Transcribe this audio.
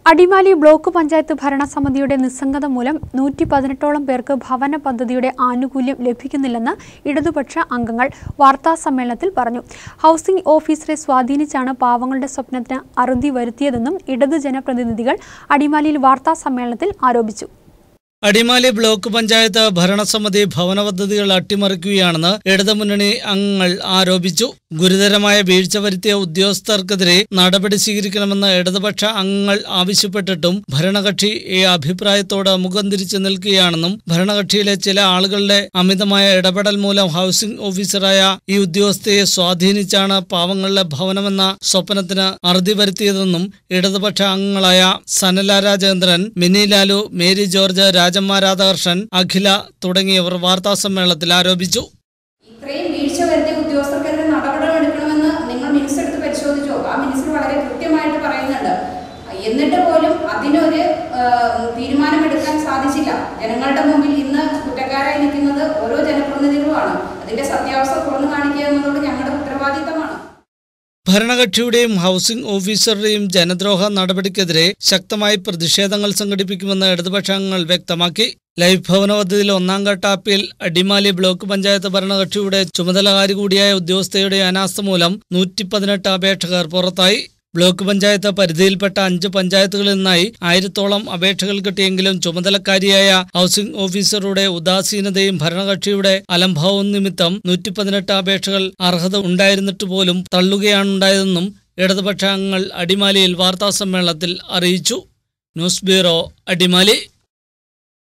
Adimali block panchayat ഭരണസമിതിയുടെ നിസ്സംഗത മൂലം നൂറ്റി പതിനെട്ടോളം പേർക്ക് ഭവന പദ്ധതിയുടെ ആനുകൂല്യം ലഭിക്കുന്നില്ലെന്ന് ഇടതുപക്ഷ അംഗങ്ങൾ വാർത്താസമ്മേളനത്തിൽ പറഞ്ഞു ഹൗസിംഗ് ഓഫീസറെ സ്വാധീനിച്ചാണ് പാവങ്ങളുടെ സ്വപ്നത്തിന് അറുതി വരുത്തിയതെന്നും ഇടതു ജനപ്രതിനിധികൾ അടിമാലിയിൽ വാർത്താസമ്മേളനത്തിൽ ആരോപിച്ചു അടിമാലി ബ്ലോക്ക് പഞ്ചായത്ത് ഭരണസമിതി ഭവന പദ്ധതികൾ അട്ടിമറിക്കുകയാണെന്ന് ഇടതുമുന്നണി അംഗങ്ങൾ ആരോപിച്ചു ഗുരുതരമായ വീഴ്ച വരുത്തിയ ഉദ്യോഗസ്ഥർക്കെതിരെ നടപടി സ്വീകരിക്കണമെന്ന് ഇടതുപക്ഷ അംഗങ്ങൾ ആവശ്യപ്പെട്ടിട്ടും ഭരണകക്ഷി ഈ അഭിപ്രായത്തോട് മുഖം തിരിച്ചു നിൽക്കുകയാണെന്നും ഭരണകക്ഷിയിലെ ചില ആളുകളുടെ അമിതമായ ഇടപെടൽ മൂലം ഹൗസിംഗ് ഓഫീസറായ ഈ ഉദ്യോഗസ്ഥയെ സ്വാധീനിച്ചാണ് പാവങ്ങളുടെ ഭവനമെന്ന സ്വപ്നത്തിന് അറുതി വരുത്തിയതെന്നും ഇടതുപക്ഷ അംഗങ്ങളായ സനല രാജേന്ദ്രൻ മിനി ലാലു മേരി ജോർജ് രാജമ്മ രാധാകൃഷ്ണൻ അഖില തുടങ്ങിയവർ വാർത്താസമ്മേളനത്തിൽ ആരോപിച്ചു ഇത്രയും വീഴ്ച വരുത്തിയ ഉദ്യോഗസ്ഥർക്കെതിരെ നടപടികൾ എടുക്കണമെന്ന് നിങ്ങൾ മിനിസ് എടുത്ത് പരിശോധിച്ചോ ആ മിനിസിൽ വളരെ കൃത്യമായിട്ട് പറയുന്നുണ്ട് എന്നിട്ട് പോലും അതിനൊരു ആ, തീരുമാനമെടുക്കാൻ സാധിച്ചില്ല ജനങ്ങളുടെ മുമ്പിൽ ഇന്ന് കുറ്റക്കാരായി നിൽക്കുന്നത് ഓരോ ജനപ്രതിനിധികളുമാണ് അതിന്റെ സത്യാവസ്ഥ തുറന്നു കാണിക്കുക എന്നുള്ളത് ഞങ്ങളുടെ ഉത്തരവാദിത്തമാണ് ഭരണകക്ഷിയുടെയും ഹൗസിംഗ് ഓഫീസറുടെയും ജനദ്രോഹ നടപടിക്കെതിരെ ശക്തമായി പ്രതിഷേധങ്ങൾ സംഘടിപ്പിക്കുമെന്ന് ഇടതുപക്ഷങ്ങൾ വ്യക്തമാക്കി ലൈഫ് ഭവന പദ്ധതിയിൽ ഒന്നാം ഘട്ട അപ്പീൽ അടിമാലി ബ്ലോക്ക് പഞ്ചായത്ത് ഭരണകക്ഷിയുടെ ചുമതലകാരി കൂടിയായ ഉദ്യോഗസ്ഥയുടെ അനാസ്ഥ മൂലം നൂറ്റി പതിനെട്ട് അപേക്ഷകർ പുറത്തായി ബ്ലോക്ക് പഞ്ചായത്ത് പരിധിയിൽപ്പെട്ട അഞ്ച് പഞ്ചായത്തുകളിൽ നിന്നായി ആയിരത്തോളം അപേക്ഷകൾ കിട്ടിയെങ്കിലും ചുമതലക്കാരിയായ ഹൗസിംഗ് ഓഫീസറുടെ ഉദാസീനതയും ഭരണകക്ഷിയുടെ അലംഭാവവും നിമിത്തം നൂറ്റി പതിനെട്ട് അപേക്ഷകൾ അർഹത ഉണ്ടായിരുന്നിട്ട് പോലും തള്ളുകയാണുണ്ടായതെന്നും ഇടതുപക്ഷ അംഗങ്ങൾ അടിമാലിയിൽ വാർത്താസമ്മേളനത്തിൽ അറിയിച്ചു ന്യൂസ് ബ്യൂറോ അടിമാലി